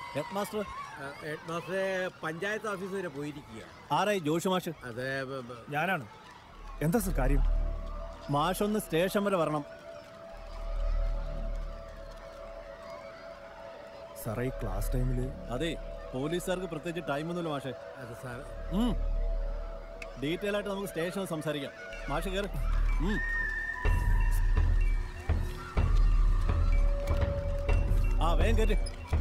Head headmaster head മാസ്റ്ററെ panchayat office വരെ പോയിരിക്കുക ആരായി ജോഷി മാഷ് അതെ ബ- ബ- ഞാനാണ് എന്താ സർ കാര്യം മാഷ് ഒന്ന് സ്റ്റേഷൻ വരെ വരണം സാറേ ഈ ക്ലാസ് ടൈമിൽ അതെ പോലീസുകാർക്ക് പ്രത്യേകിച്ച് ടൈമൊന്നുമില്ല മാഷെ അത് സാർ ഡീറ്റെയിൽ ആയിട്ട് നമുക്ക് സ്റ്റേഷനിൽ സംസാരിക്കാം മാഷ് കയറി ആ വേഗം കയറ്റി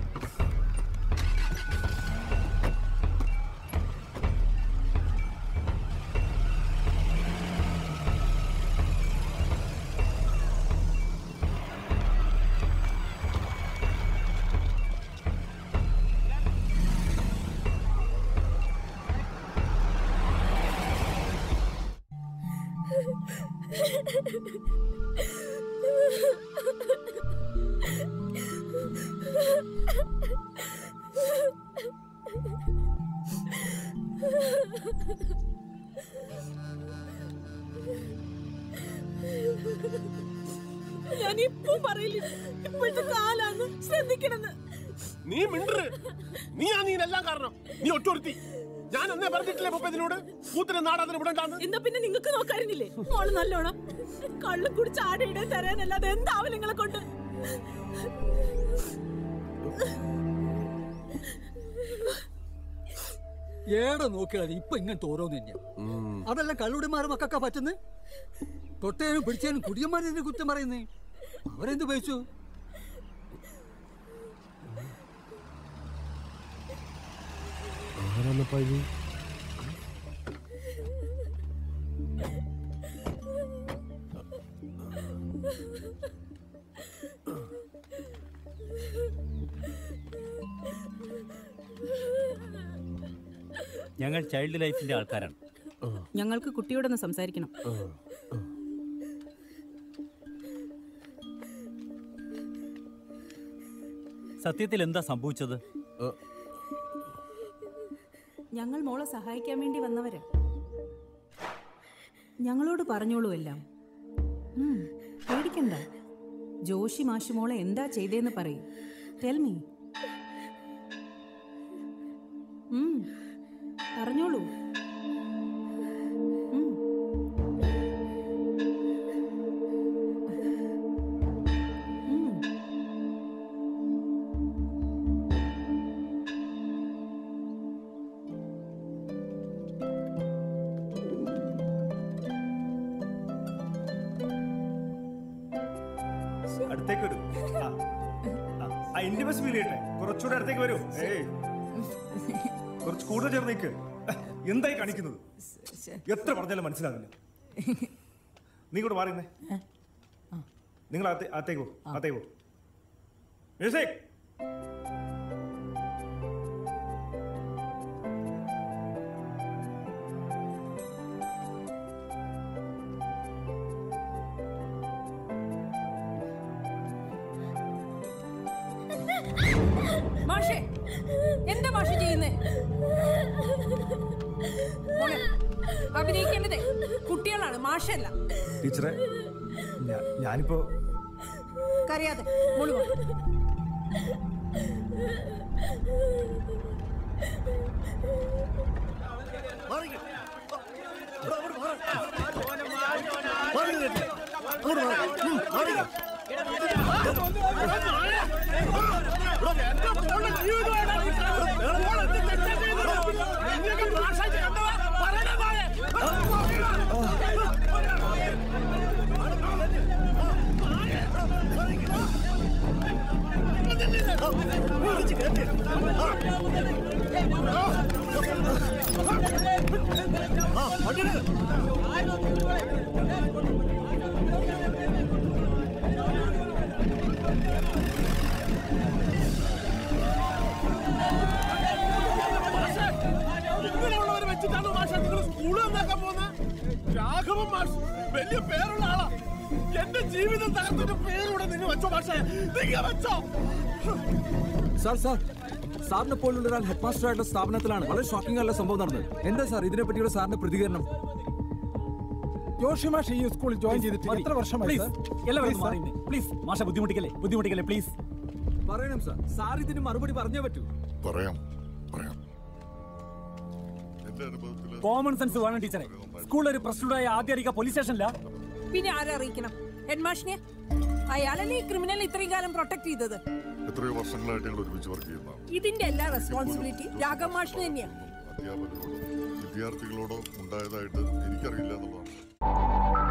ഞാൻ ഇപ്പൊ പറയില്ല ഇപ്പോഴത്തെ കാലാന്ന് ശ്രദ്ധിക്കണമെന്ന് നീ മിണ്ടറ് നീ ആ നീനെല്ലാം കാരണം നീ ഒറ്റൊരുത്തി ഞാൻ അന്നേ പറഞ്ഞിട്ടില്ലേ മുപ്പതിനോട് കൂത്തിന് നാടാതിന് വിടണ്ടാന്ന് എന്നാ പിന്നെ നിങ്ങൾക്ക് നോക്കായിരുന്നില്ലേ മോള് നല്ലോണം കള്ളും കുടിച്ച് ആടയിടെ തരാനല്ലാതെ എന്താവും നിങ്ങളെ കൊണ്ട് ഏടെ നോക്കിയാൽ ഇപ്പൊ ഇങ്ങനത്തെ ഓരോന്ന് തന്നെയാ അതെല്ലാം കള്ളുടിമാരും മക്കൊക്കെ പറ്റുന്നു തൊട്ടേനും പിടിച്ചേനും കുടിയന്മാരെ കുറ്റം പറയുന്നേ അവരെന്ത് ഉപയോഗിച്ചു ഞങ്ങൾ ചൈൽഡ് ലൈഫിന്റെ ആൾക്കാരാണ് ഞങ്ങൾക്ക് കുട്ടിയോടൊന്ന് സംസാരിക്കണം സത്യത്തിൽ എന്താ സംഭവിച്ചത് ഞങ്ങൾ മോളെ സഹായിക്കാൻ വേണ്ടി വന്നവര് ഞങ്ങളോട് പറഞ്ഞോളൂ എല്ലാം ഉം, പേടിക്കണ്ട ജോഷി മാഷി മോളെ എന്താ ചെയ്തേന്ന് പറയും ടെൽമി പറഞ്ഞോളൂ ഉം. ഉം. അടുത്തേക്ക് വരൂ ആ. ആ, ആ ഇന്റിമസ് ഫീൽ ചെയ്യട്ടെ കുറച്ചുകൂടെ അടുത്തേക്ക് വരൂ ഏയ് കുറച്ച് കൂടുതൽ ചേർന്നേക്ക് എന്തായി കാണിക്കുന്നത് എത്ര പറഞ്ഞാലും മനസ്സിലാകില്ല നീ കൂടെ മാറിയുന്നേ നിങ്ങൾ അകത്തേ- അകത്തേക്ക് പോ അകത്തേക്ക് പോ മ്യൂസിക് മാഷേ എന്താ മാഷ് ചെയ്യുന്നേ മോളെ, അഭിനയിക്കേണ്ടതേ കുട്ടികളാണ് മാഷല്ല ടീച്ചറെ ഞാ- ഞാനിപ്പോ കരയാതെ മോള് പോ. ഇങ്ങനെയുള്ളവരെ വെച്ചിട്ടാണ് മാഷ നിങ്ങൾ സ്കൂളിൽ നന്നാക്കാൻ പോകുന്നത് രാഘവൻ മാഷ് വലിയ പേരുള്ള ആളാ എന്റെ ജീവിതം തകർത്തൊരു പേരൂടെ നിങ്ങൾ വെച്ചോ മാഷേ നിങ്ങൾ വെച്ചോ സാർ സാർ സാറിനെ പോലുള്ള ഒരാൾ ഹെഡ് മാസ്റ്റർ ആയിട്ടുള്ള സ്ഥാപനത്തിലാണ് വളരെ ഷോക്കിംഗ് ആയിട്ടുള്ള സംഭവം നടന്നത് എന്താ സാർ ഇതിനെ പറ്റിയുള്ള സാറിന്റെ പ്രതികരണം ജോഷി മാഷ് ഈ സ്കൂളിൽ ജോയിൻ ചെയ്തിട്ട് എത്ര വർഷമായി പ്ലീസ് സാർ? എല്ലാവരും Please, sir. മാറിയുന്നേ പ്ലീസ് മാഷ ബുദ്ധിമുട്ടിക്കല്ലേ ബുദ്ധിമുട്ടിക്കല്ലേ പ്ലീസ് പറയണം സാർ സാർ ഇതിന് മറുപടി പറഞ്ഞേ പറ്റൂ പറയാം പറയാം എന്റെ അനുഭവത്തില് കോമൺ സെൻസ് വേണം ടീച്ചറെ സ്കൂളിൽ ഒരു പ്രശ്നമുണ്ടായ ആദ്യം അറിയിക്കുക പോലീസ് സ്റ്റേഷനില്ല പിന്നെ ആരെ അറിയിക്കണം ഹെഡ്മാഷിനെ അയാളല്ലേ ഈ ക്രിമിനൽ ഇത്രയും കാലം പ്രൊട്ടക്ട് ചെയ്തത് എത്രയോ വർഷങ്ങളായിട്ട് ഞങ്ങൾ ഒരുമിച്ച് വർക്ക് ചെയ്യുന്നതാണ് ഇതിന്റെ എല്ലാ റെസ്പോൺസിബിലിറ്റി രാഘവ് മാഷിന് തന്നെയാ അധ്യാപകരോടോ വിദ്യാർത്ഥികളോടോ ഉണ്ടായതായിട്ട് എനിക്കറിയില്ല എന്നുള്ളതാണ്